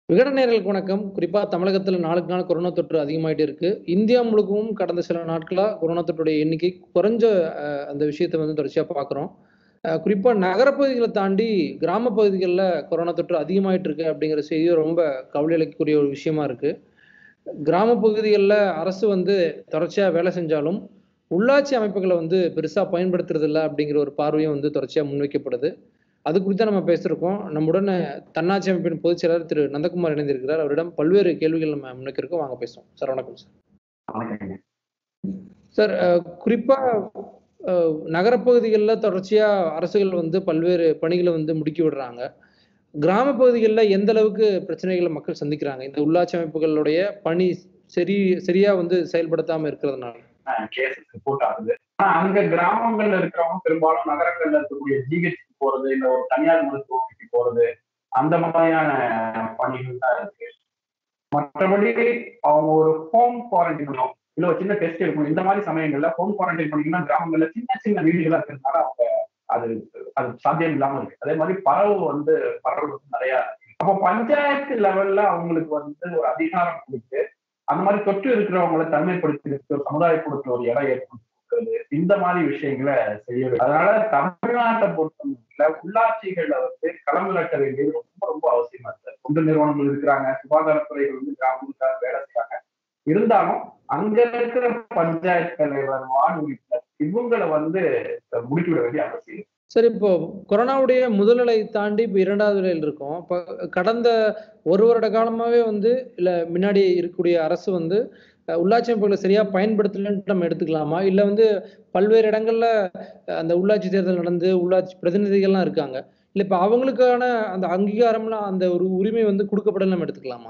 விகட நேயர்களுக்கு வணக்கம் குறிப்பா தமிழகத்துல நாளுக்கு நாள் கொரோனா தொற்று அதிகமாயிட்டு இருக்கு இந்தியா முழுக்கவும் கடந்த சில நாட்களா கொரோனா தொற்றுடைய எண்ணிக்கை குறைஞ்ச அஹ், அந்த விஷயத்தை வந்து தொடர்ச்சியா பார்க்குறோம் குறிப்பா நகரப்பகுதிகளை தாண்டி கிராம பகுதிகளில் கொரோனா தொற்று அதிகமாயிட்டு இருக்கு அப்படிங்கிற செய்தி ரொம்ப கவலை அளிக்கக்கூடிய ஒரு விஷயமா இருக்கு கிராம பகுதிகளில் அரசு வந்து தொடர்ச்சியா வேலை செஞ்சாலும் உள்ளாட்சி அமைப்புகளை வந்து பெருசா பயன்படுத்துறது இல்லை அப்படிங்கிற ஒரு பார்வையும் வந்து தொடர்ச்சியா முன்வைக்கப்படுது அது குறித்து நம்ம பேசியிருக்கோம் நம்முடன் தன்னாட்சி அமைப்பின் பொதுச் செயலாளர் திரு நந்தகுமார் இணைந்திருக்கிறார் அவரிடம் பல்வேறு கேள்விகள் நம்ம முன்வைக்கிறோம் வாங்க பேசுவோம் சார் வணக்கம் சார் வணக்கங்க சார் அஹ், குறிப்பா அஹ், நகரப்பகுதிகளில் தொடர்ச்சியா அரசுகள் வந்து பல்வேறு பணிகளை வந்து முடுக்கி விடுறாங்க கிராம பகுதிகளில் எந்த அளவுக்கு பிரச்சனைகளை மக்கள் சந்திக்கிறாங்க இந்த உள்ளாட்சி அமைப்புகளுடைய பணி சரி சரியா வந்து செயல்படுத்தாம இருக்கிறதுனால கேசஸ் ரிப்போர்ட் ஆகுது ஆனா அங்க கிராமங்கள்ல இருக்கிறவங்க பெரும்பாலும் நகரங்கள்ல இருக்கக்கூடிய ஜிஹெச் போறது இல்ல ஒரு தனியார் மருத்துவமனைக்கு போறது அந்த மாதிரியான பணிகள் தான் இருக்கு மற்றபடி அவங்க ஒரு ஹோம் குவாரண்டைன் பண்ணுவோம் இல்ல ஒரு சின்ன டெஸ்ட் எடுக்கணும் இந்த மாதிரி சமயங்கள்ல ஹோம் குவாரண்டைன் பண்ணீங்கன்னா கிராமங்கள்ல சின்ன சின்ன வீடுகளா இருக்கிறதுனால அவங்க அது அது சாத்தியம் இல்லாம இருக்கு அதே மாதிரி பரவு வந்து பரவு நிறைய இருக்கு. அப்போ பஞ்சாயத்து லெவல்ல அவங்களுக்கு வந்து ஒரு அதிகாரம் கொடுத்து அந்த மாதிரி தொற்று இருக்கிறவங்களை தனிமைப்படுத்தி ஒரு சமுதாய கொடுக்கிற ஒரு இடம் ஏற்படுத்துறது இந்த மாதிரி விஷயங்களை செய்ய வேண்டும். அதனால தமிழ்நாட்டை பொறுத்தவரை உள்ளாட்சிகள்ல வந்து களமிறக்க வேண்டியது ரொம்ப ரொம்ப அவசியமா இருக்கு தொண்டு நிறுவனங்கள் இருக்கிறாங்க சுகாதாரத்துறைகள் வந்து கிராமங்களுக்காக வேலை செய்யறாங்க இருந்தாலும் அங்க இருக்கிற பஞ்சாயத்து தலைவர் வார்டு உறுப்பினர் இவங்களை வந்து முடிக்கிவிட வேண்டிய அவசியம் சரி இப்போ கொரோனாவுடைய முதல்நிலை தாண்டி இப்போ இரண்டாவது நிலையில் இருக்கோம் இப்போ கடந்த ஒரு வருட காலமாவே வந்து இல்ல முன்னாடி இருக்கக்கூடிய அரசு வந்து அஹ், உள்ளாட்சி அமைப்புகளை சரியா பயன்படுத்தலன்ட்டு நம்ம எடுத்துக்கலாமா இல்ல வந்து பல்வேறு இடங்கள்ல அஹ், அந்த உள்ளாட்சி தேர்தல் நடந்து உள்ளாட்சி பிரதிநிதிகள்லாம் இருக்காங்க இல்ல இப்ப அவங்களுக்கான அந்த அங்கீகாரம்லாம் அந்த ஒரு உரிமை வந்து கொடுக்கப்படல நம்ம எடுத்துக்கலாமா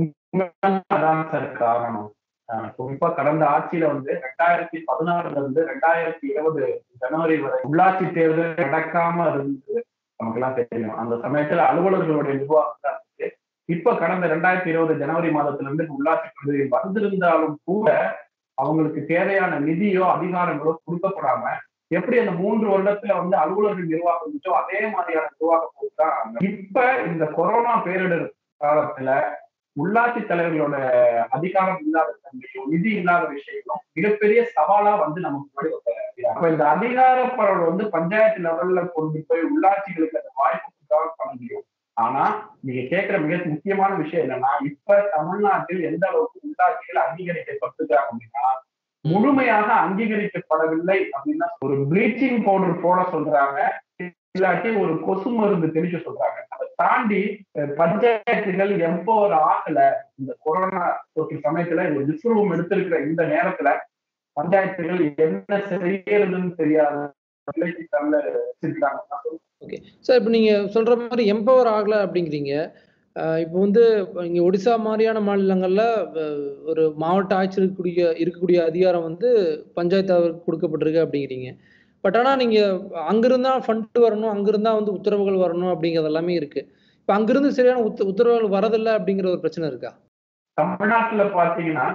அதான் சார் காரணம் அஹ் குறிப்பா கடந்த ஆட்சியில வந்து ரெண்டாயிரத்தி பதினாறுல இருந்து ரெண்டாயிரத்தி இருபது ஜனவரி வரை உள்ளாட்சி தேர்தல் நடக்காம இருந்தது நமக்கெல்லாம் தெரியும் அந்த சமயத்துல அலுவலர்களுடைய நிர்வாகம் தான் இருந்துச்சு இப்ப கடந்த ரெண்டாயிரத்தி இருபது ஜனவரி மாதத்துல இருந்து உள்ளாட்சி பிரதிநிதி வந்திருந்தாலும் கூட அவங்களுக்கு தேவையான நிதியோ அதிகாரங்களோ கொடுக்கப்படாம எப்படி அந்த மூன்று வருடத்துல வந்து அலுவலர்கள் நிர்வாகம் இருந்துச்சோ அதே மாதிரியான நிர்வாகம் போட்டு தான் இப்ப இந்த கொரோனா பேரிடர் காலத்துல உள்ளாட்சி தலைவர்களோட அதிகாரம் இல்லாத தன்மையும் நிதி இல்லாத விஷயங்களும் மிகப்பெரிய சவாலா வந்து நமக்கு முன்னாடி வைக்கிறாங்க. அப்ப இந்த அதிகார பரவல் வந்து பஞ்சாயத்து லெவல்ல கொண்டு போய் உள்ளாட்சிகளுக்கு அந்த வாய்ப்பு கொடுத்தால் பண்ண முடியும் ஆனா நீங்க கேட்கிற மிக முக்கியமான விஷயம் என்னன்னா இப்ப தமிழ்நாட்டில் எந்த அளவுக்கு உள்ளாட்சிகள் அங்கீகரிக்கப்பட்டிருக்காங்க அப்படின்னா முழுமையாக அங்கீகரிக்கப்படவில்லை அப்படின்னா ஒரு ப்ளீச்சிங் பவுடர் போட சொல்றாங்க இல்லாட்டி ஒரு கொசு மருந்து தெளிக்க சொல்றாங்க அதை தாண்டி அஹ், பஞ்சாயத்துகள் எம்பவர் ஆகல இந்த கொரோனா தொற்று சமயத்துல ஒரு விஸ்வரூபம் எடுத்திருக்கிற இந்த நேரத்துல பஞ்சாயத்துகள் என்ன செய்யறதுன்னு தெரியாத நிலைக்கு தள்ள வச்சிருக்காங்க சார் இப்போ நீங்க சொல்ற மாதிரி எம்பவர் ஆகல அப்படிங்கிறீங்க அஹ் இப்போ வந்து இங்க ஒடிசா மாதிரியான மாநிலங்கள்ல அஹ், ஒரு மாவட்ட ஆட்சியர் இருக்கக்கூடிய இருக்கக்கூடிய அதிகாரம் வந்து பஞ்சாயத்து அவருக்கு கொடுக்கப்பட்டிருக்கு அப்படிங்கிறீங்க பட் ஆனா நீங்க அங்கிருந்தா ஃபண்ட் வரணும் அங்கிருந்தா வந்து உத்தரவுகள் வரணும் அப்படிங்கிறது எல்லாமே இருக்கு இப்போ அங்கிருந்து சரியான உத்த உத்தரவுகள் வரதில்லை அப்படிங்கிற ஒரு பிரச்சனை இருக்கா தமிழ்நாட்டுல பாத்தீங்கன்னா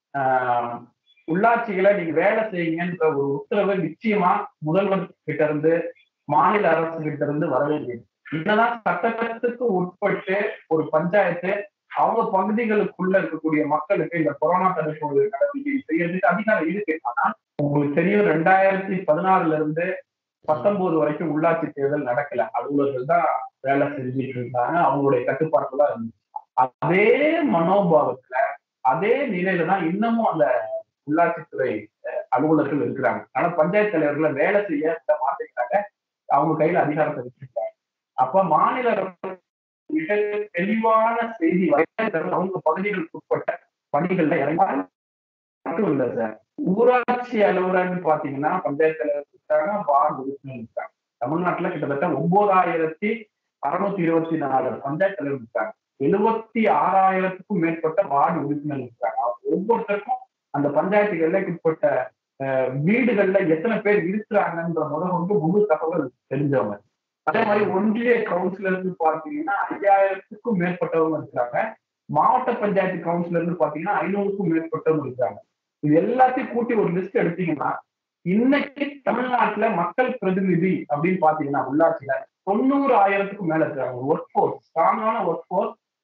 ஆஹ், உள்ளாட்சிகளை நீங்க வேலை செய்யுங்கன்ற ஒரு உத்தரவு நிச்சயமா முதல்வர் கிட்ட இருந்து மாநில அரசு கிட்ட இருந்து வர வேண்டியது என்னதான் சட்டத்துக்கு உட்பட்டு ஒரு பஞ்சாயத்து அவங்க பகுதிகளுக்குள்ள இருக்கக்கூடிய மக்களுக்கு இந்த கொரோனா தடுப்பு நடவடிக்கை செய்யறதுக்கு அதிகாரம் இருக்கு ஆனா உங்களுக்கு தெரியும் ரெண்டாயிரத்தி பதினாறுல இருந்து பத்தொன்பது வரைக்கும் உள்ளாட்சி தேர்தல் நடக்கல அலுவலர்கள் தான் வேலை செஞ்சுட்டு இருந்தாங்க அவங்களுடைய கட்டுப்பாட்டுல இருந்துச்சு அதே மனோபாவத்துல அதே நிலையில தான் இன்னமும் அந்த உள்ளாட்சித்துறை அஹ், அலுவலர்கள் இருக்கிறாங்க ஆனா பஞ்சாயத்து தலைவர்களை வேலை செய்ய விட மாட்டேங்கிறாங்க அவங்க கையில அதிகாரத்தை வச்சிருக்காங்க அப்ப மாநில அரசு மிக தெளிவான செய்தி வரைக்கும் அவங்க பகுதிகளுக்கு உட்பட்ட பணிகள்ல இறங்கி மட்டும் இல்ல சார் ஊராட்சி அலுவலர்னு பாத்தீங்கன்னா பஞ்சாயத்து தலைவர் இருக்காங்க வார்டு உறுப்பினர் இருக்காங்க தமிழ்நாட்டுல கிட்டத்தட்ட ஒன்பதாயிரத்தி அறுநூத்தி இருபத்தி நாலு பஞ்சாயத்து தலைவர் இருக்காங்க எழுபத்தி ஆறாயிரத்துக்கும் மேற்பட்ட வார்டு உறுப்பினர் இருக்காங்க அவங்க ஒவ்வொருத்தருக்கும் அந்த பஞ்சாயத்து எல்லைக்கு உட்பட்ட அஹ், வீடுகள்ல எத்தனை பேர் இருக்கிறாங்கன்ற முதல் வந்து முழு தகவல் தெரிஞ்சவங்க அதே மாதிரி ஒன்றிய கவுன்சிலர்னு பாத்தீங்கன்னா ஐயாயிரத்துக்கும் மேற்பட்டவங்க இருக்கிறாங்க மாவட்ட பஞ்சாயத்து கவுன்சிலர்னு பாத்தீங்கன்னா ஐநூறுக்கும் மேற்பட்டவங்க இருக்காங்க இது எல்லாத்தையும் கூட்டி ஒரு லிஸ்ட் எடுத்தீங்கன்னா இன்னைக்கு தமிழ்நாட்டுல மக்கள் பிரதிநிதி அப்படின்னு பாத்தீங்கன்னா உள்ளாட்சியில தொண்ணூறு ஆயிரத்துக்கும் மேல இருக்காங்க ஒர்க் ஃபோர்ஸ் ஸ்ட்ராங்கான ஒர்க் ஃபோர்ஸ்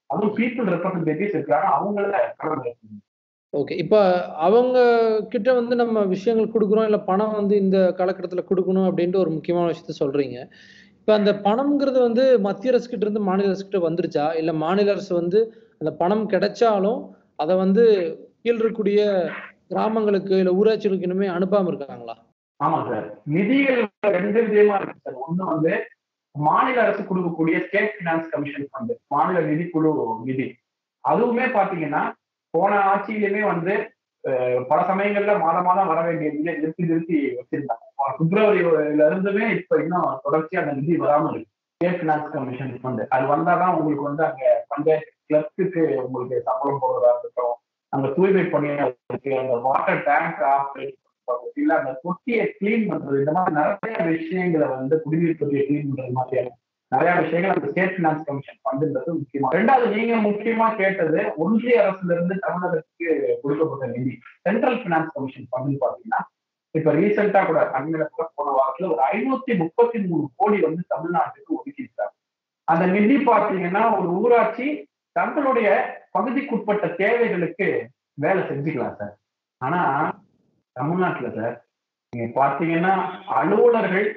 அதுவும் பீப்புள் ரெப்ரஸன்டேட்டிவ்ஸ் இருக்கிறாங்க அவங்கள கலந்து ஓகே இப்போ அவங்க கிட்ட வந்து நம்ம விஷயங்கள் கொடுக்குறோம் இல்லை பணம் வந்து இந்த காலகட்டத்தில் கொடுக்கணும் அப்படின்ட்டு ஒரு முக்கியமான விஷயத்த சொல்றீங்க இப்போ அந்த பணம்ங்கிறது வந்து மத்திய அரசு கிட்ட இருந்து மாநில அரசு கிட்ட வந்துருச்சா இல்லை மாநில அரசு வந்து அந்த பணம் கிடைச்சாலும் அதை வந்து கீழ் இருக்கக்கூடிய கிராமங்களுக்கு இல்லை ஊராட்சிகளுக்கு இனிமே அனுப்பாம இருக்காங்களா ஆமா சார் நிதிகள் ரெண்டு விதமா இருக்கு சார் ஒண்ணு வந்து மாநில அரசு கொடுக்கக்கூடிய ஸ்டேட் பினான்ஸ் கமிஷன் ஃபண்ட் மாநில நிதிக்குழு நிதி அதுவுமே பாத்தீங்கன்னா போன ஆட்சியிலுமே வந்து அஹ், பல சமயங்கள்ல மாதம் மாதம் வர வேண்டிய நிதியை நிறுத்தி நிறுத்தி வச்சிருந்தாங்க பிப்ரவரியில இருந்துமே இப்ப இன்னும் தொடர்ச்சியா அந்த நிதி வராம இருக்கு ஸ்டேட் பினான்ஸ் கமிஷன் ஃபண்ட் அது வந்தாதான் உங்களுக்கு வந்து அங்க பஞ்சாயத்து கிளர்க்குக்கு உங்களுக்கு சம்பளம் போடுறதா இருக்கட்டும் அங்க தூய்மை பணியாளருக்கு அந்த வாட்டர் டேங்க் ஆப்ரேட் இல்ல அந்த தொட்டியை கிளீன் பண்றது இந்த மாதிரி நிறைய விஷயங்களை வந்து குடிநீர் தொட்டியை கிளீன் பண்றது மாதிரியான நிறைய விஷயங்கள் அந்த ஸ்டேட் பினான்ஸ் கமிஷன் ஃபண்டுன்றது முக்கியமா ரெண்டாவது நீங்க முக்கியமா கேட்டது ஒன்றிய அரசுல இருந்து தமிழகத்துக்கு கொடுக்கப்பட்ட நிதி சென்ட்ரல் பினான்ஸ் கமிஷன் ஃபண்ட் பாத்தீங்கன்னா இப்ப ரீசெண்டா கூட அண்மையில கூட போன வாரத்துல ஒரு ஐநூத்தி முப்பத்தி மூணு கோடி வந்து தமிழ்நாட்டுக்கு ஒதுக்கியிருக்காங்க அந்த நிதி பாத்தீங்கன்னா ஒரு ஊராட்சி தங்களுடைய பகுதிக்குட்பட்ட தேவைகளுக்கு வேலை செஞ்சுக்கலாம் சார் ஆனா தமிழ்நாட்டுல சார் நீங்க பாத்தீங்கன்னா அலுவலர்கள்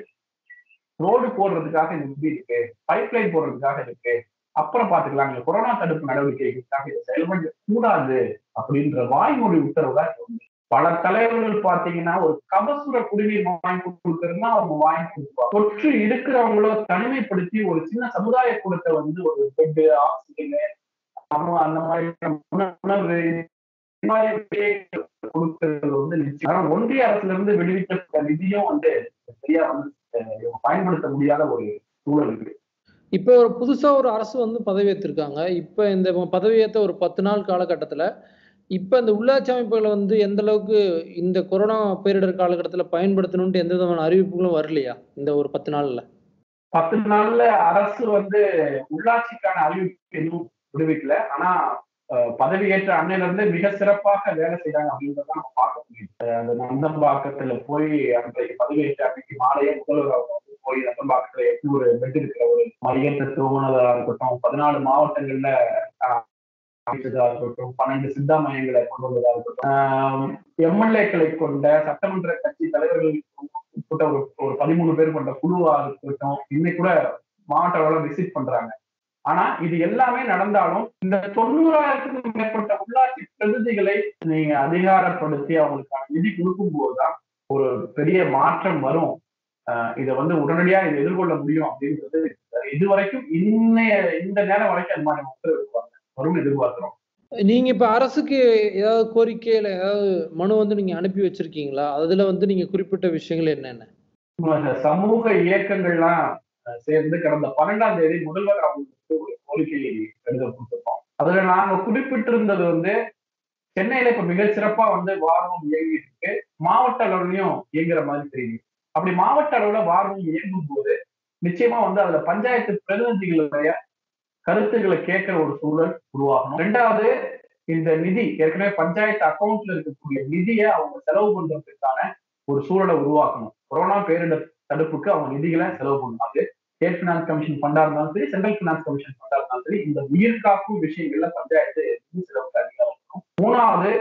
ரோடு போடுறதுக்காக இந்த நிதி இருக்கு பைப் லைன் போடுறதுக்காக இருக்கு அப்புறம் பாத்துக்கலாம் நீங்க கொரோனா தடுப்பு நடவடிக்கைகளுக்காக இதை செயல்பட கூடாது அப்படின்ற வாய்மொழி உத்தரவு தான் இப்ப வந்து. பல தலைவர்கள் பாத்தீங்கன்னா ஒரு கபசுர குடிநீர் வாங்கி கொடுக்கறதுன்னா அவங்க வாங்கி கொடுப்பாங்க தொற்று இருக்கிறவங்களோ தனிமைப்படுத்தி ஒரு சின்ன சமுதாய கூடத்தை வந்து ஒரு பெட் ஆக்சிஜன் அந்த மாதிரி உணவு இந்த மாதிரி விஷயங்கள் கொடுக்கறது வந்து நிச்சயம் ஆனா ஒன்றிய அரசுல இருந்து விடுவிக்கப்பட்ட நிதியும் வந்து சரியா வந்து அஹ், பயன்படுத்த முடியாத ஒரு சூழல் இருக்கு இப்போ ஒரு புதுசா ஒரு அரசு வந்து பதவியேற்றிருக்காங்க இப்போ இந்த பதவியேற்ற ஒரு பத்து நாள் காலகட்டத்துல இப்போ இந்த உள்ளாட்சி அமைப்புகளை வந்து எந்த அளவுக்கு இந்த கொரோனா பேரிடர் காலகட்டத்துல பயன்படுத்தணும்ட்டு எந்த விதமான அறிவிப்புகளும் வரலையா இந்த ஒரு பத்து நாள்ல பத்து நாள்ல அரசு வந்து உள்ளாட்சிக்கான அறிவிப்பு எதுவும் விடுவிக்கல ஆனா அஹ், பதவியேற்ற அன்னையில இருந்து மிக சிறப்பாக வேலை செய்றாங்க அப்படின்றத நம்ம பார்க்க முடியும் அஹ், அந்த நந்தம்பாக்கத்துல போய் அன்றைக்கு பதவியேற்ற அன்னைக்கு மாலையே முதல்வர் அவங்க வந்து போய் நந்தம்பாக்கத்துல எட்நூறு பெட் இருக்கிற ஒரு மையத்தை துவங்கினதா இருக்கட்டும் பதினாலு மாவட்டங்கள்ல அஹ், அமைச்சதா இருக்கட்டும் பன்னெண்டு சித்தா மையங்களை கொண்டு வந்ததா இருக்கட்டும் எம்எல்ஏக்களை கொண்ட சட்டமன்ற கட்சி தலைவர்கள் உட்பட்ட ஒரு ஒரு பதிமூணு பேர் கொண்ட குழுவா இருக்கட்டும் இன்னைக்கு கூட மாவட்ட அளவுல விசிட் பண்றாங்க ஆனா இது எல்லாமே நடந்தாலும் இந்த தொண்ணூறாயிரத்துக்கும் மேற்பட்ட உள்ளாட்சி பிரதிநிதிகளை நீங்க அதிகாரப்படுத்தி அவங்களுக்கான நிதி கொடுக்கும் போதுதான் ஒரு பெரிய மாற்றம் வரும் ஆஹ் இதை வந்து உடனடியா இதை எதிர்கொள்ள முடியும் அப்படின்றது இது வரைக்கும் இன்னைய இந்த நேரம் வரைக்கும் அந்த மாதிரி மக்கள் இருப்பாங்க வரும் எதிர்பார்க்கிறோம் நீங்க இப்ப அரசுக்கு ஏதாவது கோரிக்கை இல்ல ஏதாவது மனு வந்து நீங்க அனுப்பி வச்சிருக்கீங்களா அதுல வந்து நீங்க குறிப்பிட்ட விஷயங்கள் என்னென்ன இந்த சமூக இயக்கங்கள்லாம் அஹ், சேர்ந்து கடந்த பன்னெண்டாம் தேதி முதல்வர் அவங்களுக்கு ஒரு கோரிக்கை கடிதம் கொடுத்திருக்கோம் அதுல நாங்க குறிப்பிட்டிருந்தது வந்து சென்னையில இப்ப மிகச் சிறப்பா வந்து வாரம் இயங்கிட்டு இருக்கு மாவட்ட அளவுலயும் இயங்குற மாதிரி தெரியுது அப்படி மாவட்ட அளவுல வாரம் இயங்கும் போது நிச்சயமா வந்து அதுல பஞ்சாயத்து பிரதிநிதிகளுடைய கருத்துக்களை கேட்கிற ஒரு சூழல் உருவாகணும் ரெண்டாவது இந்த நிதி ஏற்கனவே பஞ்சாயத்து அக்கௌண்ட்ல இருக்கக்கூடிய நிதியை அவங்க செலவு பண்றதுக்கான ஒரு சூழலை உருவாக்கணும் கொரோனா பேரிடர் தடுப்புக்கு அவங்க நிதிகளை செலவு பண்ணணும் அது ஸ்டேட் பினான்ஸ் கமிஷன் ஃபண்டா இருந்தாலும் சரி சென்ட்ரல் பினான்ஸ் கமிஷன் ஃபண்டா இருந்தாலும் சரி இந்த உயிர் காக்கும் விஷயங்கள்ல பஞ்சாயத்து நிதி செலவுக்கு அதிகம் இருக்கணும் மூணாவது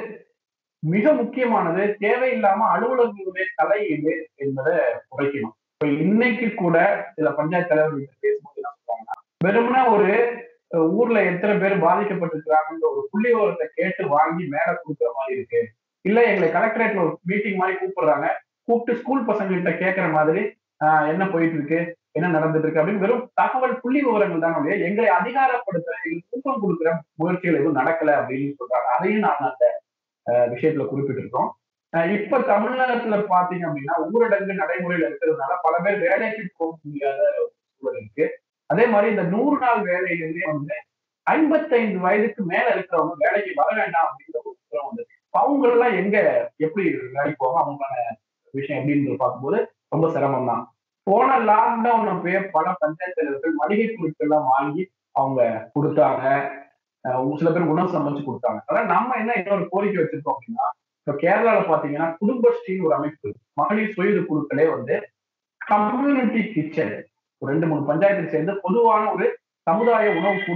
மிக முக்கியமானது தேவையில்லாம அலுவலர்களுடைய தலையீடு என்பதை குறைக்கணும் இப்ப இன்னைக்கு கூட சில பஞ்சாயத்து தலைவர்கள் பேசும்போது என்ன சொல்றாங்கன்னா வெறுமனே ஒரு அஹ், ஊர்ல எத்தனை பேர் பாதிக்கப்பட்டிருக்கிறாங்கன்ற ஒரு புள்ளி விவரத்தை கேட்டு வாங்கி மேல கொடுக்குற மாதிரி இருக்கு இல்ல எங்களை கலெக்டரேட்ல ஒரு மீட்டிங் மாதிரி கூப்பிடுறாங்க கூப்பிட்டு ஸ்கூல் பசங்கள்கிட்ட கேட்கற மாதிரி ஆஹ், என்ன போயிட்டு இருக்கு என்ன நடந்துட்டு இருக்கு அப்படின்னு வெறும் தகவல் புள்ளி விவரங்கள் தான் ஒழிய எங்களை அதிகாரப்படுத்த எங்களுக்கு ஊக்கம் கொடுக்குற முயற்சிகள் எதுவும் நடக்கல அப்படின்னு சொல்றாங்க அதையும் நாங்க அந்த அஹ், விஷயத்துல குறிப்பிட்டிருக்கோம் அஹ், இப்ப தமிழகத்துல பாத்தீங்க அப்படின்னா ஊரடங்கு நடைமுறையில இருக்கிறதுனால பல பேர் வேலைக்கு போக முடியாத ஒரு சூழல் இருக்கு அதே மாதிரி இந்த நூறு நாள் வேலையிலேயே வந்து ஐம்பத்தைந்து வயதுக்கு மேல இருக்கிறவங்க வேலைக்கு வர வேண்டாம் அப்படிங்கிற ஒரு உத்தரவு வந்து அவங்க எல்லாம் எங்க எப்படி வேலைக்கு போவாங்க அவங்களுக்கான விஷயம் எப்படின்னு பார்க்கும்போது ரொம்ப சிரமம் தான் போன லாக்டவுன் அப்பயே பல பஞ்சாயத்து தலைவர்கள் மளிகை பொருட்கள் எல்லாம் வாங்கி அவங்க கொடுத்தாங்க அஹ் ஒரு சில பேர் உணவு சமைச்சு கொடுத்தாங்க அதான் நம்ம என்ன இன்னொரு கோரிக்கை வச்சிருக்கோம் அப்படின்னா இப்ப கேரளால பாத்தீங்கன்னா குடும்பஸ்ரீன்னு ஒரு அமைப்பு இருக்கு. மகளிர் சுயது குழுக்களே வந்து கம்யூனிட்டி கிச்சன் ஒரு ரெண்டு மூணு பஞ்சாயத்து சேர்ந்து பொதுவான ஒரு சமுதாய உணவு கூடம்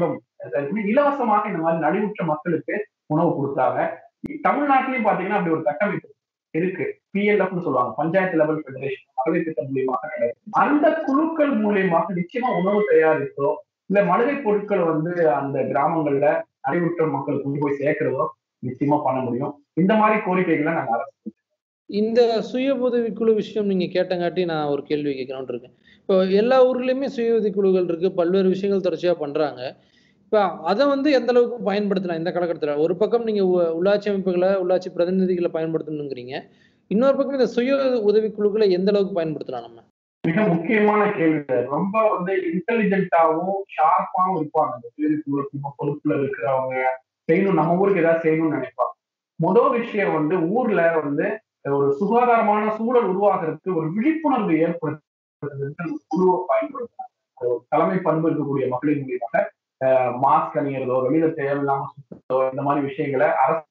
இலவசமாக இந்த மாதிரி நலிவுற்ற மக்களுக்கு உணவு கொடுத்தாங்க தமிழ்நாட்டிலையும் பாத்தீங்கன்னா அப்படி ஒரு கட்டமைப்பு இருக்கு பிஎல்எஃப்னு சொல்லுவாங்க பஞ்சாயத்து லெவல் ஃபெடரேஷன் மகளிர் திட்டம் மூலியமாக நடக்குது அந்த குழுக்கள் மூலியமாக நிச்சயமா உணவு தயாரித்தோ இல்ல மளிகை பொருட்களை வந்து அந்த கிராமங்கள்ல அறிவுற்ற மக்கள் கொண்டு போய் சேர்க்கிறதோ நிச்சயமா பண்ண முடியும் இந்த மாதிரி கோரிக்கைகளை நாங்க அரசு இந்த சுய உதவிக்குழு விஷயம் நீங்க கேட்டங்காட்டி நான் ஒரு கேள்வி கேட்கணும்னு இருக்கேன் இப்போ எல்லா ஊர்லயுமே சுய உதவிக்குழுக்கள் இருக்கு பல்வேறு விஷயங்கள் தொடர்ச்சியா பண்றாங்க இப்போ அதை வந்து எந்த அளவுக்கு பயன்படுத்தலாம் இந்த காலகட்டத்தில் ஒரு பக்கம் நீங்க உ- உள்ளாட்சி அமைப்புகளை உள்ளாட்சி பிரதிநிதிகளை பயன்படுத்தணுங்கிறீங்க இன்னொரு பக்கம் இந்த சுய உதவிக்குழுக்களை எந்த அளவுக்கு பயன்படுத்தலாம் நம்ம மிக முக்கியமான கேள்வி சார். ரொம்ப வந்து இன்டெலிஜென்ட்டாவும் ஷார்ப்பாவும் இருப்பாங்க இந்த சுய பொறுப்புல இருக்கிறவங்க செய்யணும் நம்ம ஊருக்கு ஏதாவது செய்யணும்னு நினைப்பாங்க முதல் விஷயம் வந்து ஊர்ல வந்து ஒரு சுகாதாரமான சூழல் உருவாக்குறதுக்கு ஒரு விழிப்புணர்வு ஏற்படுத்துறதுக்கு அந்த குழுவை பயன்படுத்துறாங்க அது ஒரு தலைமை பண்பு இருக்கக்கூடிய மக்களின் மூலியமாக மாஸ்க் அணியறதோ வெளியில தேவையில்லாம சுத்ததோ இந்த மாதிரி விஷயங்களை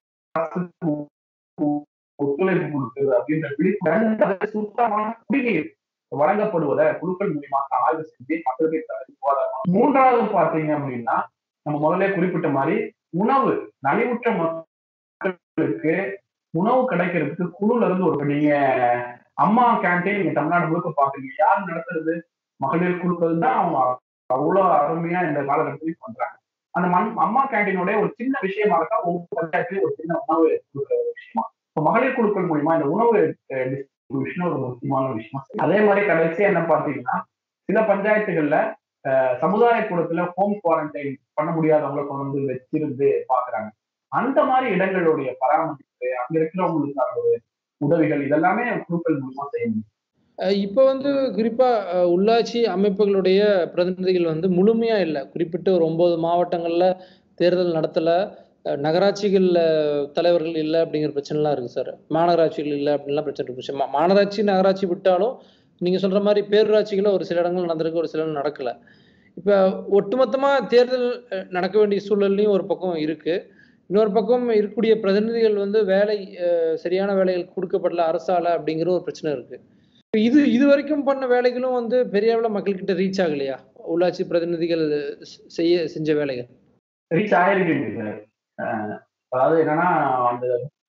அரசு ஒத்துழைப்பு கொடுக்குது அப்படின்ற விழிப்புணர்வு சுத்தமான குடிநீர் வழங்கப்படுவதை குழுக்கள் மூலியமாக ஆய்வு செஞ்சு மக்களுக்கு தர சுகாதாரம் மூன்றாவது பாத்தீங்க அப்படின்னா நம்ம முதல்ல குறிப்பிட்ட மாதிரி உணவு நலிவுற்ற மக்களுக்கு உணவு கிடைக்கிறதுக்கு குழுல இருந்து ஒரு நீங்க அம்மா கேண்டீன் நீங்க தமிழ்நாடு முழுக்க பாக்குறீங்க யார் நடத்துறது மகளிர் குழுக்கள் தான் அவங்க அவ்வளவு அருமையா இந்த காலகட்டத்திலையும் பண்றாங்க அந்த மண் அம்மா கேண்டீனோட ஒரு சின்ன விஷயமாக தான் ஒவ்வொரு பஞ்சாயத்துலயும் ஒரு சின்ன உணவு கொடுக்குற ஒரு விஷயமா இப்போ மகளிர் குழுக்கள் மூலியமா இந்த உணவு டிஸ்ட்ரிபியூஷன் ஒரு முக்கியமான விஷயம் அதே மாதிரி கடைசியா என்ன பார்த்தீங்கன்னா சில பஞ்சாயத்துகள்ல அஹ், சமுதாய கூடத்துல ஹோம் குவாரண்டைன் பண்ண முடியாதவங்களை கொண்டு வந்து வச்சிருந்து பாக்குறாங்க அந்த மாதிரி இடங்களுடைய பராமரிப்பு அங்க இருக்கிறவங்களுக்கான ஒரு உதவிகள் இதெல்லாமே குழுக்கள் மூலமா செய்ய முடியும் அஹ் இப்போ வந்து குறிப்பா அஹ், உள்ளாட்சி அமைப்புகளுடைய பிரதிநிதிகள் வந்து முழுமையா இல்லை குறிப்பிட்ட ஒரு ஒன்பது மாவட்டங்கள்ல தேர்தல் நடத்தல அஹ், நகராட்சிகள்ல தலைவர்கள் இல்லை அப்படிங்கிற பிரச்சனைலாம் இருக்கு சார் மாநகராட்சிகள் இல்லை அப்படின்லாம் பிரச்சனை இருக்கு மா- மாநகராட்சி நகராட்சி விட்டாலும் நீங்க சொல்ற மாதிரி பேரூராட்சிகள் ஒரு சில இடங்கள் நடந்திருக்கு ஒரு சில இடங்கள் நடக்கல இப்ப ஒட்டுமொத்தமா தேர்தல் அஹ், நடக்க வேண்டிய சூழல்லையும் ஒரு பக்கம் இருக்கு இன்னொரு பக்கம் இருக்கக்கூடிய பிரதிநிதிகள் வந்து வேலை அஹ், சரியான வேலைகள் கொடுக்கப்படல அரசால அப்படிங்கிற ஒரு பிரச்சனை இருக்கு இப்ப இது இது வரைக்கும் பண்ண வேலைகளும் வந்து பெரிய அளவுல மக்கள்கிட்ட ரீச் ஆகலையா உள்ளாட்சி பிரதிநிதிகள் செ- செய்ய செஞ்ச வேலைகள் ரீச் ஆயிருக்குங்க சார் அஹ் அதாவது என்னன்னா அந்த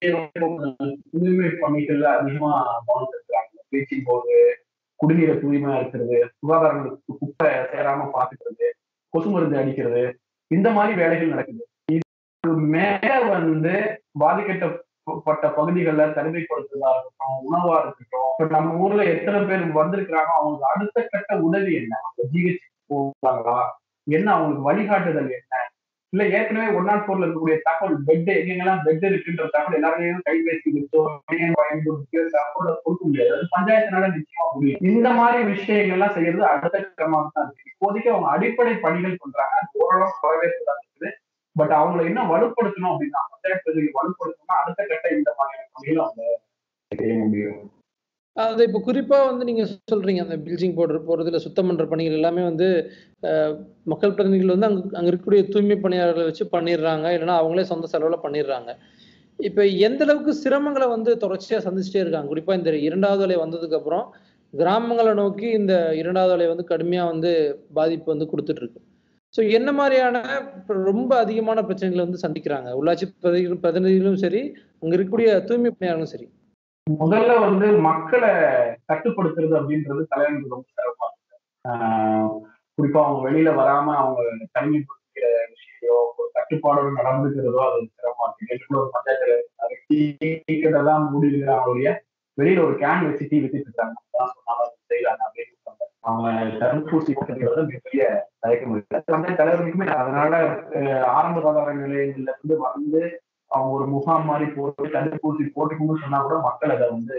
தூய்மை பணிகள்ல அதிகமா கவனம் செலுத்துறாங்க ப்ளீச்சிங் போர்டு குடிநீரை தூய்மையா இருக்கிறது சுகாதாரங்களுக்கு குப்பை சேராம பாத்துக்கிறது கொசு மருந்து அடிக்கிறது இந்த மாதிரி வேலைகள் நடக்குது இது மேல வந்து பாதிக்கப்பட்ட பகுதிகளில் தனிமைப்படுத்துதா இருக்கட்டும் உணவா இருக்கட்டும் இப்ப நம்ம ஊர்ல எத்தனை பேர் வந்திருக்கிறாங்க அவங்களுக்கு அடுத்த கட்ட உதவி என்ன ஜிஹெச் போறாங்களா என்ன அவங்களுக்கு வழிகாட்டுதல் என்ன இல்ல ஏற்கனவே ஒன் நாட் போர்ல இருக்கக்கூடிய தகவல் பெட் எங்கெங்கெல்லாம் பெட் இருக்குன்ற தகவல் எல்லாரையும் கைபேசி வச்சோ பயன்படுத்தி தகவலை கொடுக்க முடியாது அது பஞ்சாயத்தினால நிச்சயமா முடியும் இந்த மாதிரி விஷயங்கள் எல்லாம் செய்யறது அடுத்த கட்டமாக தான் இருக்கு இப்போதைக்கு அவங்க அடிப்படை பணிகள் பண்றாங்க அது ஓரளவு வரவேற்பு தான் இருக்குது பட் அவங்களை இன்னும் வலுப்படுத்தணும் அப்படின்னா பஞ்சாயத்து பிரதிநிதிகளை வலுப்படுத்தணும்னா அடுத்த கட்ட இந்த மாதிரியான பணிகள் அவங்க செய்ய முடியும் அது இப்போ குறிப்பா வந்து நீங்க சொல்றீங்க அந்த பில்டிங் போடுற போறது இல்ல சுத்தம் பண்ற பணிகள் எல்லாமே வந்து அஹ், மக்கள் பிரதிநிதிகள் வந்து அங்க அங்க இருக்கக்கூடிய தூய்மை பணியாளர்களை வச்சு பண்ணிடுறாங்க இல்லைன்னா அவங்களே சொந்த செலவுல பண்ணிடுறாங்க இப்ப எந்த அளவுக்கு சிரமங்களை வந்து தொடர்ச்சியா சந்திச்சுட்டே இருக்காங்க குறிப்பா இந்த இரண்டாவது அலை வந்ததுக்கு அப்புறம் கிராமங்களை நோக்கி இந்த இரண்டாவது அலை வந்து கடுமையா வந்து பாதிப்பு வந்து கொடுத்துட்டு இருக்கு ஸோ என்ன மாதிரியான இப்ப ரொம்ப அதிகமான பிரச்சனைகளை வந்து சந்திக்கிறாங்க உள்ளாட்சி பிரதி பிரதிநிதிகளும் சரி அங்க இருக்கக்கூடிய தூய்மை பணியாளர்களும் சரி முதல்ல வந்து மக்களை கட்டுப்படுத்துறது அப்படின்றது தலைவனுக்கு ரொம்ப சிரமமா இருக்கு ஆஹ் குறிப்பா அவங்க வெளியில வராம அவங்க தனிமைப்படுத்திக்கிற விஷயம் ஒரு கட்டுப்பாடோட நடந்துக்கிறதோ அது சிரமமா இருக்கு நேற்று கூட ஒரு பஞ்சாயத்துல இருந்தாரு. டீ டீ கடை தான் மூடி இருக்கிறாங்களுடைய வெளியில ஒரு கேன் வச்சு டீ வித்துட்டு இருக்காங்க அதான் சொன்னாலும் அது செய்யறாங்க அப்படின்னு சொன்னாங்க அவங்க தடுப்பூசி போட்டுக்கிறது மிகப்பெரிய தயக்கம் இருக்கு பஞ்சாயத்து தலைவருக்குமே அதனால அஹ் ஆரம்ப சுகாதார நிலையங்கள்ல இருந்து வந்து அவங்க ஒரு முகாம் மாதிரி போட்டு தடுப்பூசி போட்டுக்கணும்னு சொன்னா கூட மக்கள் அதை வந்து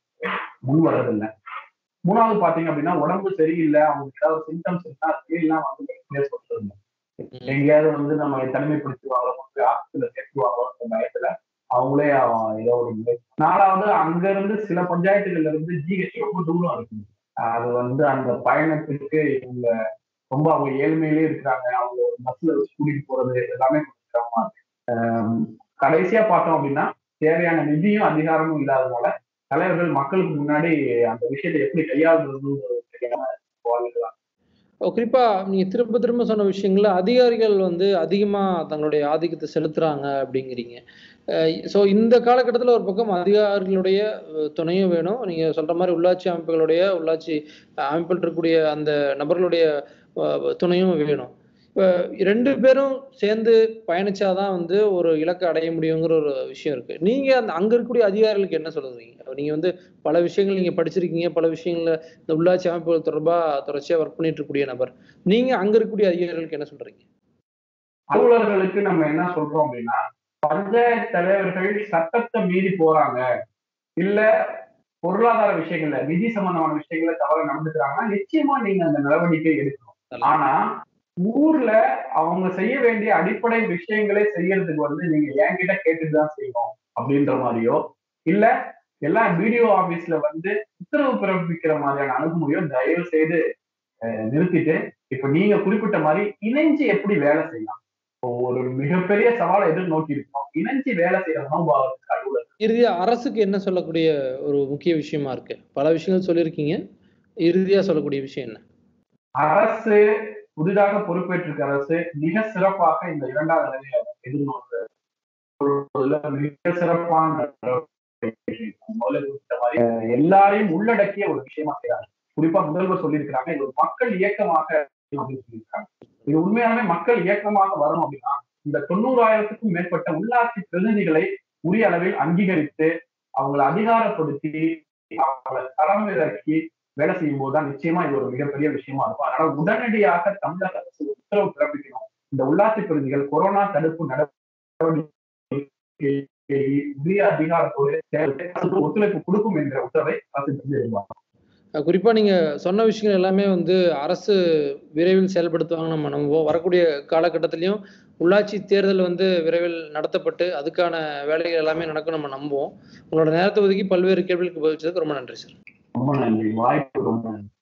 முன் வர்றதில்லை மூணாவது பாத்தீங்க அப்படின்னா உடம்பு சரியில்லை அவங்களுக்கு ஏதாவது சிம்டம்ஸ் இருந்தா கீழெல்லாம் வந்து பேச சொல்லுங்க எங்கேயாவது வந்து நம்ம தனிமைப்படுத்துவாங்களோ ஆஸ்பத்திரியில சேர்த்துவாங்களோ அந்த பயத்துல அவங்களே அவன் ஏதோ ஒரு நிலை நாலாவது அங்க இருந்து சில பஞ்சாயத்துகள்ல இருந்து ஜிஹெச் ரொம்ப தூரம் இருக்குது அது வந்து அந்த பயணத்துக்கு இவங்க ரொம்ப அவங்க ஏழ்மையிலே இருக்கிறாங்க அவங்க ஒரு பஸ்ல வச்சு கூட்டிட்டு போறது எல்லாமே கொஞ்சம் சிரமமா இருக்கு ஆஹ் கடைசியா பார்த்தோம் அப்படின்னா தேவையான நிதியும் அதிகாரமும் இல்லாதனால தலைவர்கள் மக்களுக்கு முன்னாடி அந்த விஷயத்தை எப்படி கையாளுறதுன்னு தெரியாம வாழ்கிறாங்க குறிப்பா நீங்க திரும்ப திரும்ப சொன்ன விஷயங்கள்ல அதிகாரிகள் வந்து அதிகமா தங்களுடைய ஆதிக்கத்தை செலுத்துறாங்க அப்படிங்கிறீங்க ஸோ இந்த காலகட்டத்தில் ஒரு பக்கம் அதிகாரிகளுடைய அஹ், துணையும் வேணும் நீங்க சொல்ற மாதிரி உள்ளாட்சி அமைப்புகளுடைய உள்ளாட்சி அமைப்பில் இருக்கக்கூடிய அந்த நபர்களுடைய அஹ், துணையும் வேணும் இப்போ ரெண்டு பேரும் சேர்ந்து பயணிச்சாதான் வந்து ஒரு இலக்கை அடைய முடியுங்கிற ஒரு விஷயம் இருக்கு நீங்க அந்த அங்க இருக்கக்கூடிய அதிகாரிகளுக்கு என்ன சொல்லுவீங்க நீங்க வந்து பல விஷயங்கள் நீங்க படிச்சிருக்கீங்க பல விஷயங்கள்ல இந்த உள்ளாட்சி அமைப்புகள் தொடர்பா தொடர்ச்சியா ஒர்க் பண்ணிட்டு இருக்கக்கூடிய நபர் நீங்க அங்க இருக்கக்கூடிய அதிகாரிகளுக்கு என்ன சொல்றீங்க அலுவலர்களுக்கு நம்ம என்ன சொல்றோம் அப்படின்னா பஞ்சாயத்து தலைவர்கள் சட்டத்தை மீறி போறாங்க இல்ல பொருளாதார விஷயங்கள்ல நிதி சம்பந்தமான விஷயங்கள்ல தவறு நடந்துக்கிறாங்கன்னா நிச்சயமா நீங்க அந்த நடவடிக்கை எடுக்கணும் ஆனா ஊர்ல அவங்க செய்ய வேண்டிய அடிப்படை விஷயங்களை செய்யறதுக்கு வந்து நீங்க என்கிட்ட கேட்டுட்டு தான் செய்யணும் அப்படின்ற மாதிரியோ இல்ல எல்லாம் பிடிஓ ஆபீஸ்ல வந்து உத்தரவு பிறப்பிக்கிற மாதிரியான அணுகுமுறையோ தயவு செய்து அஹ், நிறுத்திட்டு இப்ப நீங்க குறிப்பிட்ட மாதிரி இணைஞ்சு எப்படி வேலை செய்யலாம் இப்போ ஒரு மிகப்பெரிய சவாலை எதிர்நோக்கி இருக்கோம் இணைஞ்சு வேலை செய்யற மனோபாவத்துக்கு அலுவலர் இறுதியா அரசுக்கு என்ன சொல்லக்கூடிய ஒரு முக்கிய விஷயமா இருக்கு பல விஷயங்கள் சொல்லியிருக்கீங்க இறுதியா சொல்லக்கூடிய விஷயம் என்ன அரசு புதிதாக பொறுப்பேற்றிருக்க அரசு மிக சிறப்பாக இந்த இரண்டாவது நிலையை எதிர்நோக்குறதுல மிக சிறப்பான நடவடிக்கை. முதல்ல குறிப்பிட்ட மாதிரி, அஹ், எல்லாரையும் உள்ளடக்கிய ஒரு விஷயமா செய்யறாங்க குறிப்பா முதல்வர் சொல்லியிருக்கிறாங்க இது ஒரு மக்கள் இயக்கமாக அப்படின்னு சொல்லியிருக்காங்க இது உண்மையாலுமே மக்கள் இயக்கமாக வரணும் அப்படின்னா இந்த தொண்ணூறாயிரத்துக்கும் மேற்பட்ட உள்ளாட்சி பிரதிநிதிகளை உரிய அளவில் அங்கீகரித்து அவங்களை அதிகாரப்படுத்தி அவங்களை களமிறக்கி வேலை செய்யும் போதுதான் நிச்சயமா இது ஒரு மிகப்பெரிய விஷயமா இருக்கும் அதனால உடனடியாக தமிழக அரசு உத்தரவு பிறப்பிக்கணும் இந்த உள்ளாட்சி பிரதிகள் கொரோனா தடுப்பு நடவடிக்கை உரிய அதிகாரத்தோடு செயல்பட்டு அரசுக்கு ஒத்துழைப்பு கொடுக்கும் என்ற உத்தரவை அரசு தெரிவிப்பாங்க அஹ் குறிப்பா நீங்க சொன்ன விஷயங்கள் எல்லாமே வந்து அரசு விரைவில் செயல்படுத்துவாங்க நம்ம நம்புவோம் வரக்கூடிய காலகட்டத்திலையும் உள்ளாட்சி தேர்தல் வந்து விரைவில் நடத்தப்பட்டு அதுக்கான வேலைகள் எல்லாமே நடக்கும் நம்ம நம்புவோம் உங்களோட நேரத்தை ஒதுக்கி பல்வேறு கேள்விகளுக்கு பதிலளிச்சதுக்கு ரொம்ப நன்றி சார் ரொம்ப நன்றி வாய்ப்பு ரொம்ப நன்றி